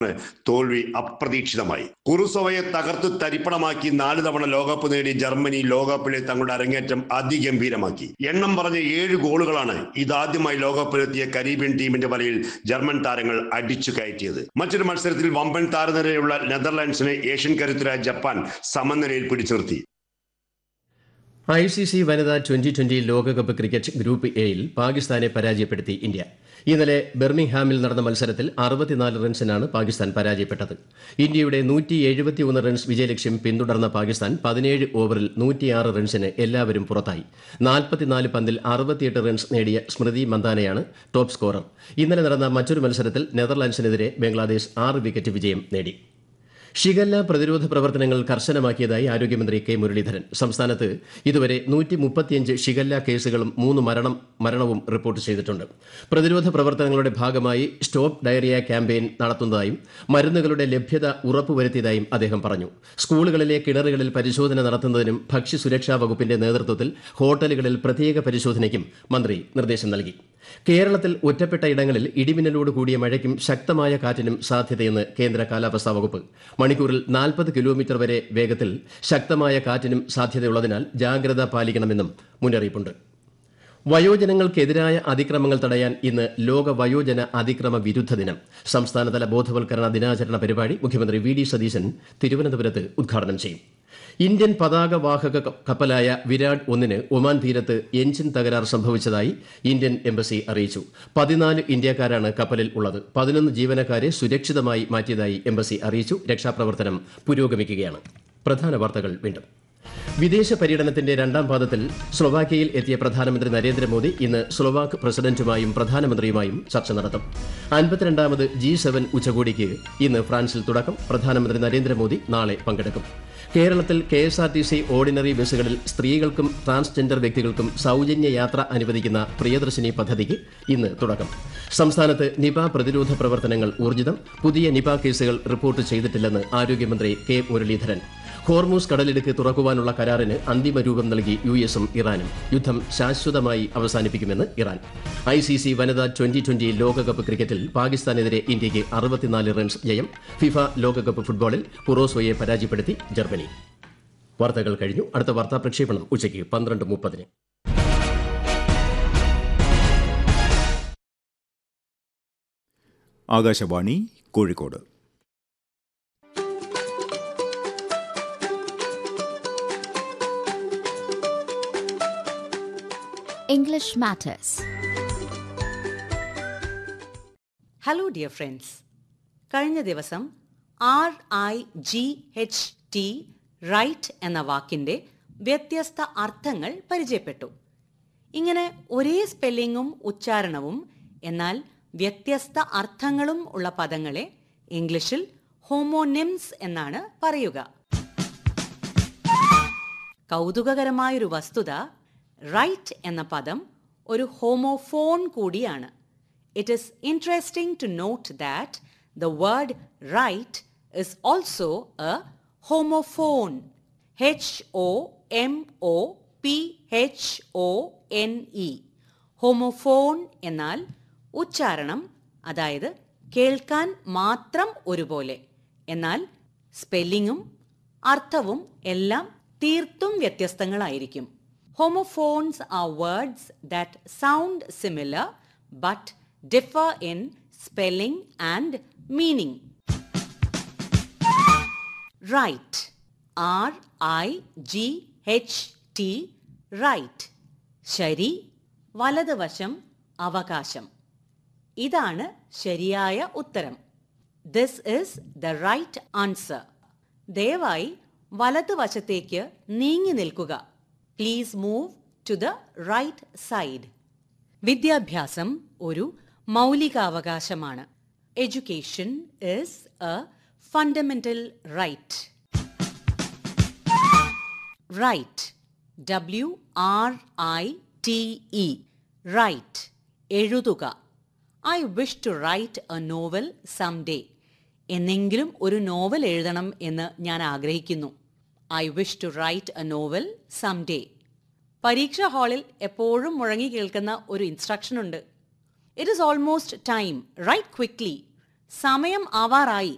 തോൽവി അപ്രതീക്ഷിതമായി കുറുസോവയെ തകർത്ത് തരിപ്പണമാക്കി നാല് തവണ ലോകകപ്പ് നേടി ജർമ്മനി ലോകകപ്പിലെ തങ്ങളുടെ അരങ്ങേറ്റം അതിഗംഭീരമാക്കി എണ്ണം പറഞ്ഞ ഏഴ് ഗോളുകളാണ് ഇതാദ്യമായി ലോകകപ്പിലെത്തിയ കരീബിയൻ ടീമിന്റെ വലയിൽ ജർമ്മൻ താരങ്ങൾ അടിച്ചു കയറ്റിയത് മറ്റൊരു മത്സരത്തിൽ വമ്പൻ താരനിരയുള്ള നെതർലാൻഡ്സിനെ ഏഷ്യൻ കരുത്തരായ ജപ്പാൻ സമനിലയിൽ പിടിച്ചു നിർത്തി ഐ സി സി വനിതാ ട്വന്റി ട്വന്റി ലോകകപ്പ് ക്രിക്കറ്റ് ഗ്രൂപ്പ് എയിൽ പാകിസ്ഥാനെ പരാജയപ്പെടുത്തി ഇന്ത്യ ഇന്നലെ ബെർമിംഗ്ഹാമിൽ നടന്ന മത്സരത്തിൽ അറുപത്തിനാല് റൺസിനാണ് പാകിസ്ഥാൻ പരാജയപ്പെട്ടത് ഇന്ത്യയുടെ നൂറ്റി എഴുപത്തിയൊന്ന് റൺസ് വിജയലക്ഷ്യം പിന്തുടർന്ന പാകിസ്ഥാൻ പതിനേഴ് ഓവറിൽ നൂറ്റിയാറ് റൺസിന് എല്ലാവരും പുറത്തായി നാൽപ്പത്തിനാല് പന്തിൽ അറുപത്തിയെട്ട് റൺസ് നേടിയ സ്മൃതി മന്ദാനയാണ് ടോപ്പ് സ്കോറർ ഇന്നലെ നടന്ന മറ്റൊരു മത്സരത്തിൽ നെതർലാൻഡ്സിനെതിരെ ബംഗ്ലാദേശ് ആറ് വിക്കറ്റ് വിജയം നേടി ഷിഗല്ല പ്രതിരോധ പ്രവർത്തനങ്ങൾ കർശനമാക്കിയതായി ആരോഗ്യമന്ത്രി കെ മുരളീധരൻ സംസ്ഥാനത്ത് ഇതുവരെ നൂറ്റി മുപ്പത്തിയഞ്ച് ഷിഗല്ല കേസുകളും മൂന്ന് മരണം മരണവും റിപ്പോർട്ട് ചെയ്തിട്ടുണ്ട് പ്രതിരോധ പ്രവർത്തനങ്ങളുടെ ഭാഗമായി സ്റ്റോപ്പ് ഡയറിയ ക്യാമ്പയിൻ നടത്തുന്നതായും മരുന്നുകളുടെ ലഭ്യത ഉറപ്പുവരുത്തിയതായും അദ്ദേഹം പറഞ്ഞു സ്കൂളുകളിലെ കിണറുകളിൽ പരിശോധന നടത്തുന്നതിനും ഭക്ഷ്യസുരക്ഷാ വകുപ്പിന്റെ നേതൃത്വത്തിൽ ഹോട്ടലുകളിൽ പ്രത്യേക പരിശോധനയ്ക്കും മന്ത്രി നിർദ്ദേശം നൽകി കേരളത്തിൽ ഒറ്റപ്പെട്ട ഇടങ്ങളിൽ ഇടിമിന്നലോട് കൂടിയ മഴയ്ക്കും ശക്തമായ കാറ്റിനും സാധ്യതയെന്ന് കേന്ദ്ര കാലാവസ്ഥാ വകുപ്പ് മണിക്കൂറിൽ നാൽപ്പത് കിലോമീറ്റർ വരെ വേഗത്തിൽ ശക്തമായ കാറ്റിനും സാധ്യതയുള്ളതിനാൽ ജാഗ്രത പാലിക്കണമെന്നും മുന്നറിയിപ്പുണ്ട് വയോജനങ്ങൾക്കെതിരായ അതിക്രമങ്ങൾ തടയാൻ ഇന്ന് ലോക വയോജന അതിക്രമ വിരുദ്ധ ദിനം സംസ്ഥാനതല ബോധവൽക്കരണ ദിനാചരണ പരിപാടി മുഖ്യമന്ത്രി വി ഡി സതീശൻ തിരുവനന്തപുരത്ത് ഉദ്ഘാടനം ചെയ്യും ഇന്ത്യൻ പതാക വാഹക ക- കപ്പലായ വിരാട് ഒന്നിന് ഒമാൻ തീരത്ത് എഞ്ചിൻ തകരാർ സംഭവിച്ചതായി ഇന്ത്യൻ എംബസി അറിയിച്ചു പതിനാല് ഇന്ത്യക്കാരാണ് കപ്പലിൽ ഉള്ളത് പതിനൊന്ന് ജീവനക്കാരെ സുരക്ഷിതമായി മാറ്റിയതായി എംബസി അറിയിച്ചു രക്ഷാപ്രവർത്തനം പുരോഗമിക്കുകയാണ് പ്രധാന വാർത്തകൾ വീണ്ടും വിദേശ പര്യടനത്തിന്റെ രണ്ടാം പാദത്തിൽ സ്ലൊവാക്യയിൽ എത്തിയ പ്രധാനമന്ത്രി നരേന്ദ്രമോദി ഇന്ന് സ്ലൊവാക്ക് പ്രസിഡന്റുമായും പ്രധാനമന്ത്രിയുമായും ചർച്ച നടത്തും അൻപത്തിരണ്ടാമത് ജി സെവൻ ഉച്ചകോടിക്ക് ഇന്ന് ഫ്രാൻസിൽ തുടക്കം പ്രധാനമന്ത്രി നരേന്ദ്രമോദി നാളെ പങ്കെടുക്കും കേരളത്തിൽ K S R T C ordinary ബസ്സുകളിൽ സ്ത്രീകൾക്കും ട്രാൻസ്ജെൻഡർ വ്യക്തികൾക്കും സൗജന്യ യാത്ര അനുവദിക്കുന്ന പ്രിയദർശിനി പദ്ധതിക്ക് ഇന്ന് തുടക്കം സംസ്ഥാനത്ത് നിപ പ്രതിരോധ പ്രവർത്തനങ്ങൾ ഊർജിതം പുതിയ നിപ കേസുകൾ റിപ്പോർട്ട് ചെയ്തിട്ടില്ലെന്ന് ആരോഗ്യമന്ത്രി കെ മുരളീധരൻ ഹോർമൂസ് കടലിടുക്ക് തുറക്കുവാനുള്ള കരാറിന് അന്തിമ രൂപം നൽകി യു എസും ഇറാനും യുദ്ധം ശാശ്വതമായി അവസാനിപ്പിക്കുമെന്ന് ഇറാൻ ഐ സി സി വനിതാ ട്വന്റി ട്വന്റി ലോകകപ്പ് ക്രിക്കറ്റിൽ പാകിസ്ഥാനെതിരെ ഇന്ത്യയ്ക്ക് അറുപത്തിനാല് റൺസ് ജയം ഫിഫ ലോകകപ്പ് ഫുട്ബോളിൽ കുറോസോയെ പരാജയപ്പെടുത്തി ജർമ്മനി വാർത്തകൾ കഴിഞ്ഞു അടുത്ത വാർത്താ പ്രക്ഷേപണം ഉച്ചയ്ക്ക് പന്ത്രണ്ട് മുപ്പതിന് Akashvani Kozhikode English Matters. Hello dear friends കഴിഞ്ഞ ദിവസം R I G H T right എന്ന വാക്കിന്റെ വ്യത്യസ്ത അർത്ഥങ്ങൾ പരിചയപ്പെട്ടു ഇങ്ങനെ ഒരേ സ്പെല്ലിങ്ങും ഉച്ചാരണവും എന്നാൽ വ്യത്യസ്ത അർത്ഥങ്ങളും ഉള്ള പദങ്ങളെ ഇംഗ്ലീഷിൽ ഹോമോനിംസ് എന്നാണ് പറയുക കൗതുകകരമായൊരു വസ്തുത റൈറ്റ് എന്ന പദം ഒരു ഹോമോഫോൺ കൂടിയാണ് it is interesting to note that the word right is also a homophone H O M O P H O N E homophone എന്നാൽ ഉച്ചാരണം അതായത് കേൾക്കാൻ മാത്രം ഒരുപോലെ എന്നാൽ സ്പെല്ലിങ്ങും അർത്ഥവും എല്ലാം തീർത്തും വ്യത്യസ്തങ്ങളായിരിക്കും homophones are words that sound similar but differ in spelling and meaning right R I G H T right ശരി വലതുവശം അവകാശം ഇതാണ് ശരിയായ ഉത്തരം this is the right answer ദയവായി വലതുവശത്തേക്ക് നീങ്ങി നിൽക്കുക please move to the right side വിദ്യാഭ്യാസം ഒരു മൗലികാവകാശമാണ് education is a fundamental right right W R I T E write എഴുതുക I wish to write a novel some day എന്നെങ്കിലും ഒരു നോവൽ എഴുതണം എന്ന് ഞാൻ ആഗ്രഹിക്കുന്നു I wish to write a novel some day പരീക്ഷാ ഹാളിൽ എപ്പോഴും മുഴങ്ങി കേൾക്കുന്ന ഒരു ഇൻസ്ട്രക്ഷൻ ഉണ്ട് it is almost time write quickly സമയം ആവാറായി